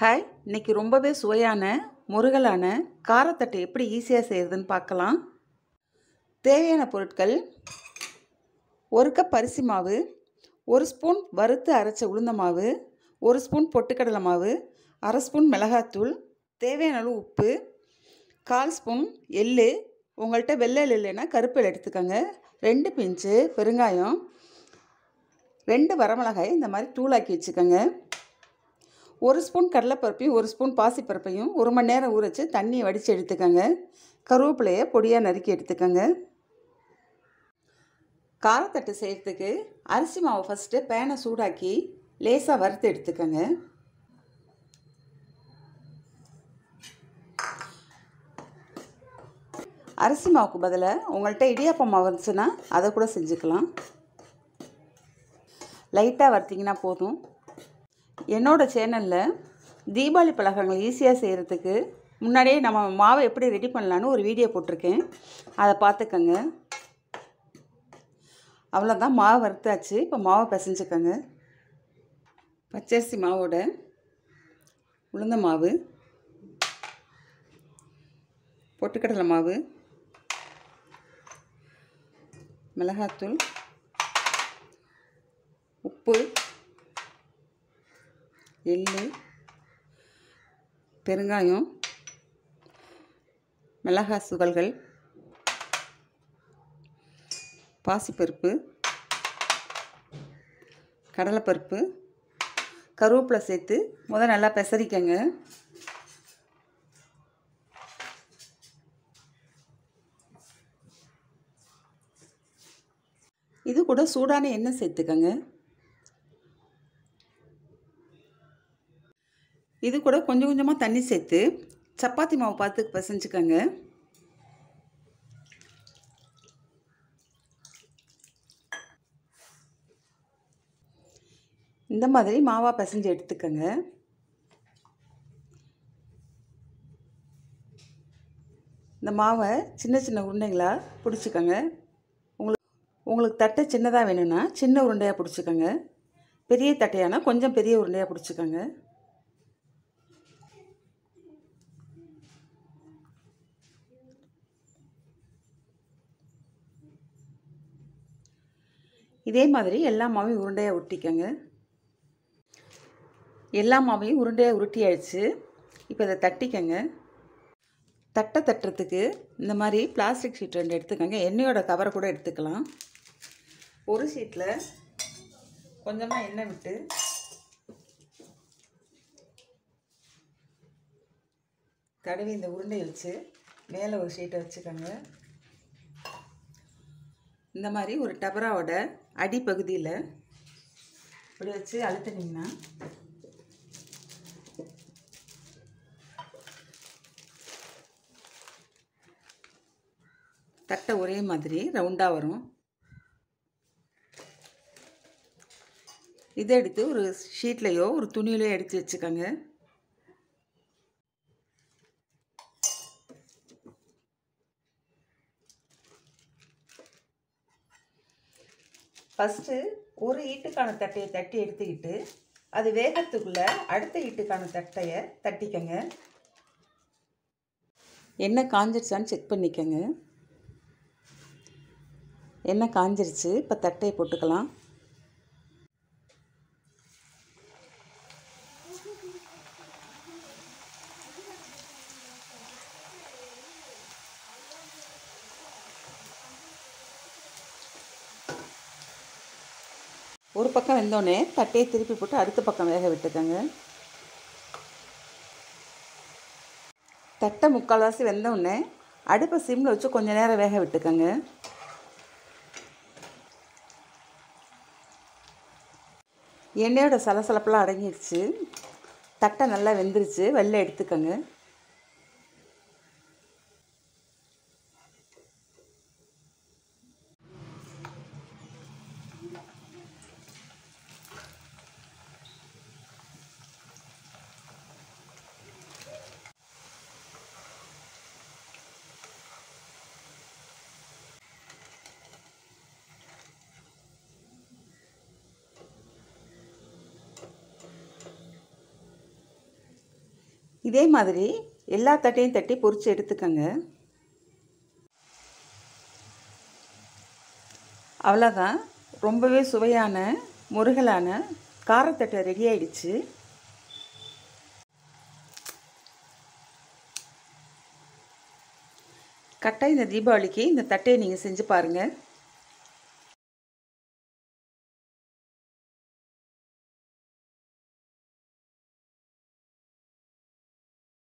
hi இன்னைக்கு ரொம்பவே சுவையான முருகலான காரத்தட்டை எப்படி ஈஸியாக செய்கிறதுன்னு பார்க்கலாம் தேவையான பொருட்கள் ஒரு கப் அரிசி மாவு ஒரு ஸ்பூன் வறுத்து அரைச்ச உளுந்த மாவு ஒரு ஸ்பூன் பொட்டுக்கடலை மாவு அரை ஸ்பூன் மிளகாத்தூள் தேவையான அளவு உப்பு கால் ஸ்பூன் எள்ளு உங்கள்கிட்ட வெள்ளை எள்ளு இல்லைன்னா கருப்பு எள்ளு எடுத்துக்கோங்க ரெண்டு பிஞ்சு பெருங்காயம் ரெண்டு வரமிளகாய் இந்த மாதிரி தூளாக்கி வச்சுக்கோங்க ஒரு ஸ்பூன் கடலைப்பருப்பையும் ஒரு ஸ்பூன் பாசிப்பருப்பையும் ஒரு மணி நேரம் ஊற வச்சு தண்ணியை வடித்து எடுத்துக்கோங்க கருவேப்பிலையை பொடியாக நறுக்கி எடுத்துக்கோங்க காரத்தட்டு செய்கிறதுக்கு அரிசி மாவை ஃபஸ்ட்டு பேனை சூடாக்கி லேசாக வறுத்து எடுத்துக்கோங்க அரிசி மாவுக்கு பதிலாக உங்கள்கிட்ட இடியாப்பம் மாவு இருந்துச்சுன்னா அதை கூட செஞ்சுக்கலாம் லைட்டாக வறுத்திங்கன்னா போதும் என்னோடய சேனலில் தீபாவளி பலகாரங்கள் ஈஸியாக செய்கிறதுக்கு முன்னாடியே நம்ம மாவை எப்படி ரெடி பண்ணலான்னு ஒரு வீடியோ போட்டிருக்கேன் அதை பார்த்துக்கோங்க அவ்வளோதான் மாவு வறுத்தாச்சு இப்போ மாவை பிசைஞ்சுக்கோங்க பச்சரிசி மாவோட உளுந்த மாவு பொட்டுக்கடலை மாவு மிளகாத்தூள் உப்பு எள்ளு பெருங்காயம் மிளகாய் சுகல்கள் பாசிப்பருப்பு கடலைப்பருப்பு கருவேப்பிலை சேர்த்து முத நல்லா பெசரிக்கங்க இது கூட சூடான எண்ணெய் சேர்த்துக்கங்க இது கூட கொஞ்சம் கொஞ்சமாக தண்ணி சேர்த்து சப்பாத்தி மாவு பார்த்து பிசைஞ்சுக்கோங்க இந்த மாதிரி மாவாக பிசைஞ்சு எடுத்துக்கோங்க இந்த மாவை சின்ன சின்ன உருண்டைகளாக பிடிச்சிக்கோங்க உங்களுக்கு உங்களுக்கு தட்டை சின்னதாக வேணும்னா சின்ன உருண்டையாக பிடிச்சிக்கோங்க பெரிய தட்டையானா கொஞ்சம் பெரிய உருண்டையாக பிடிச்சிக்கோங்க இதே மாதிரி எல்லா மாவையும் உருண்டையாக உருட்டிக்கோங்க எல்லா மாவையும் உருண்டையாக உருட்டியாயிடுச்சு இப்போ இதை தட்டிக்கங்க தட்டை தட்டுறதுக்கு இந்த மாதிரி பிளாஸ்டிக் ஷீட் ரெண்டு எடுத்துக்கோங்க எண்ணெயோட கவரை கூட எடுத்துக்கலாம் ஒரு ஷீட்டில் கொஞ்சமாக எண்ணெய் விட்டு தடவி இந்த உருண்டை வச்சு மேலே ஒரு ஷீட்டை வச்சுக்கோங்க இந்த மாதிரி ஒரு டபராவோட அடிப்பகுதியில் இப்படி வச்சு அழுத்துனீங்கன்னா தட்டை ஒரே மாதிரி ரவுண்டாக வரும் இதை எடுத்து ஒரு ஷீட்லேயோ ஒரு துணியிலையோ எடுத்து வச்சுக்கோங்க ஃபஸ்ட்டு ஒரு ஈட்டுக்கான தட்டையை தட்டி எடுத்துக்கிட்டு அது வேகத்துக்குள்ளே அடுத்த ஈட்டுக்கான தட்டையை தட்டிக்கங்க எண்ணெய் காஞ்சிருச்சான்னு செக் பண்ணிக்கோங்க எண்ணெய் காஞ்சிருச்சு இப்போ தட்டையை போட்டுக்கலாம் ஒரு பக்கம் வெந்தோடனே தட்டையை திருப்பி போட்டு அடுத்த பக்கம் வேக விட்டுக்கோங்க தட்டை முக்கால்வாசி வெந்தோடனே அடுப்பை சிம்மில் வச்சு கொஞ்சம் நேரம் வேக விட்டுக்கோங்க எண்ணெயோட சலசலப்பெல்லாம் அடங்கிடுச்சு தட்டை நல்லா வெந்துருச்சு வெளில எடுத்துக்கோங்க இதே மாதிரி எல்லா தட்டையும் தட்டி பொரித்து எடுத்துக்கங்க அவ்வளோதான் ரொம்பவே சுவையான முருகலான காரத்தட்டை ரெடி ஆயிடுச்சு கரெக்டாக இந்த தீபாவளிக்கு இந்த தட்டையை நீங்கள் செஞ்சு பாருங்கள்